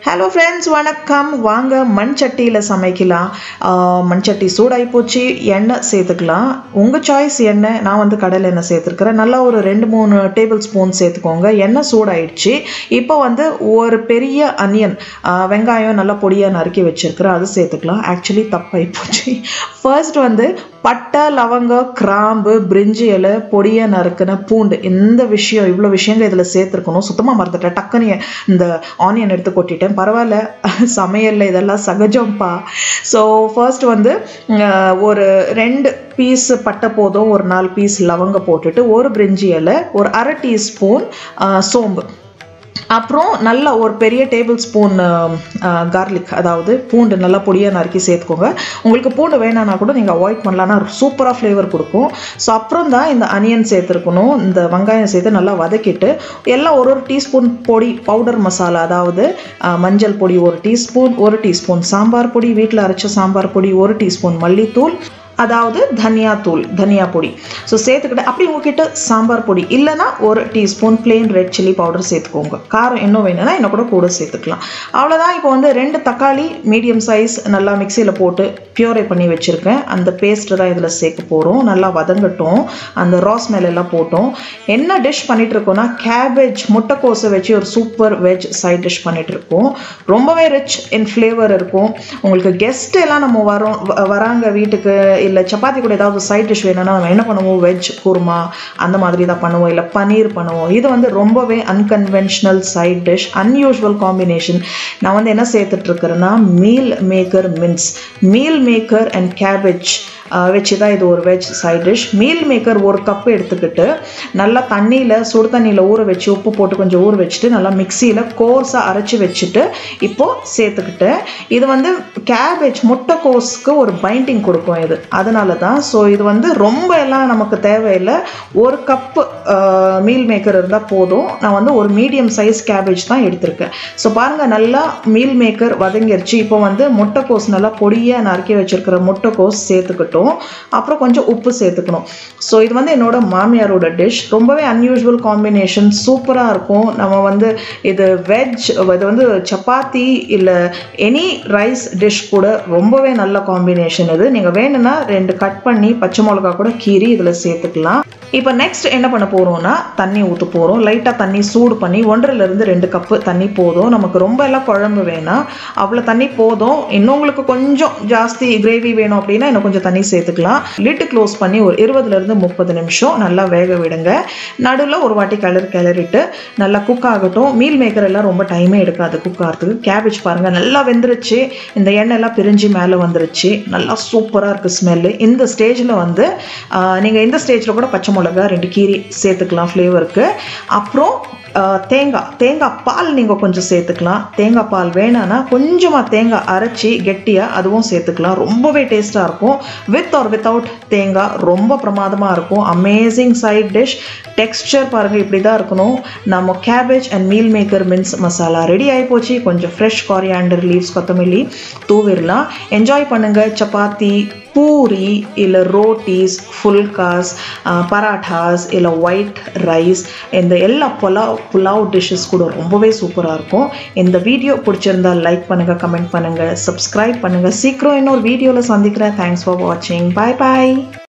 hello friends வணக்கம் வாங்க மண் சட்டியில் சமைக்கலாம் ஆஹ் மண் சட்டி சூடாகி போச்சு எண்ணெய் சேர்த்துக்கலாம் உங்கள் சாய்ஸ் எண்ணெய் நான் வந்து கடலை எண்ணெய் சேர்த்துருக்கிறேன் நல்லா ஒரு ரெண்டு மூணு டேபிள் ஸ்பூன் சேர்த்துக்கோங்க எண்ணெய் சூடாயிடுச்சு இப்போ வந்து ஒரு பெரிய அனியன் வெங்காயம் நல்லா பொடியாக நறுக்கி வச்சுருக்கிறேன் அது சேர்த்துக்கலாம் ஆக்சுவலி தப்பாகி போச்சு ஃபர்ஸ்ட் வந்து பட்டை லவங்கம் கிராம்பு பிரிஞ்சி இலை பொடியாக நறுக்கின பூண்டு இந்த விஷயம் இவ்வளோ விஷயங்கள் இதில் சேர்த்துருக்கணும் சுத்தமாக மறந்துட்டேன் டக்குன்னு இந்த ஆனியன் எடுத்து கொட்டிட்டேன் பரவாயில்ல சமையலில் இதெல்லாம் சகஜம்ப்பா ஸோ ஃபர்ஸ்ட் வந்து அஹ், ஒரு ரெண்டு பீஸ் பட்டை போதும் ஒரு நாலு பீஸ் லவங்க போட்டுட்டு ஒரு பிரிஞ்சி இலை ஒரு அரை டீஸ்பூன் சோம்பு அப்புறம் நல்ல ஒரு பெரிய டேபிள் ஸ்பூன் கார்லிக் அதாவது பூண்டு நல்லா பொடியாக நறுக்கி சேர்த்துக்கோங்க உங்களுக்கு பூண்டு வேணான்னா கூட நீங்கள் அவாய்ட் பண்ணலாம்னா சூப்பராக ஃப்ளேவர் கொடுக்கும் ஸோ அப்புறம் தான் இந்த அனியன் சேர்த்துருக்கணும் இந்த வெங்காயம் சேர்த்து நல்லா வதக்கிட்டு எல்லாம் ஒரு ஒரு டீஸ்பூன் பொடி பவுடர் மசாலா அதாவது அஹ், மஞ்சள் பொடி ஒரு டீஸ்பூன் ஒரு டீஸ்பூன் சாம்பார் பொடி வீட்டில் அரைச்ச சாம்பார் பொடி ஒரு டீஸ்பூன் மல்லித்தூள் அதாவது தனியா தூள் தனியா பொடி ஸோ சேர்த்துக்கிட்டு அப்படி உங்ககிட்ட சாம்பார் பொடி இல்லைன்னா ஒரு teaspoon plain red chilli powder சேர்த்துக்கோங்க காரம் இன்னும் வேணும்னா இன்னும் கூட கூட சேர்த்துக்கலாம் அவ்வளோதான் இப்போ வந்து ரெண்டு தக்காளி மீடியம் சைஸ் நல்லா மிக்சியில் போட்டு பியூரை பண்ணி வச்சுருக்கேன் அந்த பேஸ்ட்டு தான் இதில் சேர்க்க போகிறோம் நல்லா வதங்கட்டும் அந்த ராஸ் எல்லாம் போட்டோம் என்ன டிஷ் பண்ணிட்டு இருக்கோம்னா கேபேஜ் முட்டைக்கோஸை வச்சு ஒரு சூப்பர் வெஜ் சைட் டிஷ் பண்ணிட்டு இருக்கோம் ரொம்பவே ரிச் இன் ஃப்ளேவர் இருக்கும் உங்களுக்கு கெஸ்ட் எல்லாம் நம்ம வரோம் வ- வராங்க வீட்டுக்கு இல்லை சப்பாத்தி கூட ஏதாவது சைட் டிஷ் வேணும்னா நம்ம என்ன பண்ணுவோம் வெஜ் குருமா அந்த மாதிரி தான் பண்ணுவோம் இல்லை பன்னீர் பண்ணுவோம் இது வந்து ரொம்பவே unconventional side dish unusual combination நான் வந்து என்ன சேர்த்துட்டு இருக்கிறேன்னா meal maker mince meal maker and cabbage வச்சு தான் இது ஒரு veg side dish meal maker ஒரு கப் எடுத்துக்கிட்டு நல்லா தண்ணியில் சுடு தண்ணியில் ஊற வச்சு உப்பு போட்டு கொஞ்சம் ஊற வச்சுட்டு நல்லா மிக்சியில் கோர்ஸாக அரைச்சி வச்சுட்டு இப்போது சேர்த்துக்கிட்டேன் இது வந்து கேபேஜ் முட்டைக்கோஸ்க்கு ஒரு பைண்டிங் கொடுக்கும் இது அதனால தான் ஸோ இது வந்து ரொம்ப எல்லாம் நமக்கு தேவையில்லை ஒரு கப்பு மீல் மேக்கர் இருந்தால் போதும் நான் வந்து ஒரு மீடியம் சைஸ் கேபேஜ் தான் எடுத்திருக்கேன் ஸோ பாருங்கள் நல்லா மீல் மேக்கர் வதங்கிருச்சு இப்போ வந்து முட்டைக்கோஸ் நல்லா பொடியாக நறுக்கி வச்சிருக்கிற முட்டைக்கோஸ் சேர்த்துக்கிட்டோம் அப்புறம் கொஞ்சம் உப்பு சேர்த்துக்கணும் ஸோ இது வந்து என்னோட மாமியாரோட டிஷ் ரொம்பவே அன்யூஷுவல் காம்பினேஷன் சூப்பராக இருக்கும் நம்ம வந்து இது வெஜ் இது வந்து சப்பாத்தி இல்லை எனி ரைஸ் டிஷ் கூட ரொம்பவே நல்ல காம்பினேஷன் இது நீங்கள் வேணும்னா ரெண்டு கட் பண்ணி பச்சை மிளகா கூட கீறி இதில் சேர்த்துக்கலாம் இப்போ நெக்ஸ்ட் என்ன பண்ண போகிறோம்னா தண்ணி ஊற்ற போகிறோம் லைட்டாக தண்ணி சூடு பண்ணி ஒன்றரைலேருந்து ரெண்டு கப்பு தண்ணி போதும் நமக்கு ரொம்ப எல்லாம் குழம்பு வேணாம் அவ்வளோ தண்ணி போதும் இன்னும் உங்களுக்கு கொஞ்சம் ஜாஸ்தி கிரேவி வேணும் அப்படின்னா இன்னும் கொஞ்சம் தண்ணி சேர்த்துக்கலாம் லிட்டு க்ளோஸ் பண்ணி ஒரு இருபதுலேருந்து முப்பது நிமிஷம் நல்லா வேக விடுங்க நடுவில் ஒரு வாட்டி கிளறி கிளறிட்டு நல்லா குக் ஆகட்டும் மீல் மேக்கர் எல்லாம் ரொம்ப டைமே எடுக்காது குக் ஆகிறதுக்கு கேபேஜ் பாருங்கள் நல்லா வெந்துருச்சு இந்த எண்ணெய் எல்லாம் பிரிஞ்சு மேலே வந்துருச்சு நல்லா சூப்பராக இருக்குது ஸ்மெல்லு இந்த ஸ்டேஜில் வந்து நீங்கள் இந்த ஸ்டேஜில் கூட பச்சை மிளகா ரெண்டு கீரி சேர்த்துக்கலாம் ஃப்ளேவருக்கு அப்புறம் ஆஹ், தேங்காய் தேங்காய் பால் நீங்கள் கொஞ்சம் சேர்த்துக்கலாம் தேங்காய் பால் வேணான்னா கொஞ்சமாக தேங்காய் அரைச்சி கெட்டியாக அதுவும் சேர்த்துக்கலாம் ரொம்பவே டேஸ்ட்டாக இருக்கும் வித் ஆர் வித்தவுட் தேங்காய் ரொம்ப பிரமாதமாக இருக்கும் அமேசிங் சைட் டிஷ் டெக்ஸ்சர் பாருங்கள் இப்படி தான் இருக்கணும் நம்ம cabbage and meal maker mince masala ready ஆகி போச்சு கொஞ்சம் ஃப்ரெஷ் காரியாண்டர் லீவ்ஸ் கொத்தமல்லி தூவிடலாம் என்ஜாய் பண்ணுங்கள் சப்பாத்தி பூரி இல்லை ரோட்டீஸ் ஃபுல்காஸ் பராட்டாஸ் இல்லை ஒயிட் ரைஸ் இந்த எல்லா புலாவ் புலாவ் டிஷ்ஷஸ் கூட ரொம்பவே சூப்பராக இருக்கும் இந்த வீடியோ பிடிச்சிருந்தா லைக் பண்ணுங்கள் கமெண்ட் பண்ணுங்கள் சப்ஸ்கிரைப் பண்ணுங்கள் சீக்கிரம் இன்னொரு வீடியோவில் சந்திக்கிறேன் தேங்க்ஸ் ஃபார் வாட்சிங் பாய் பாய்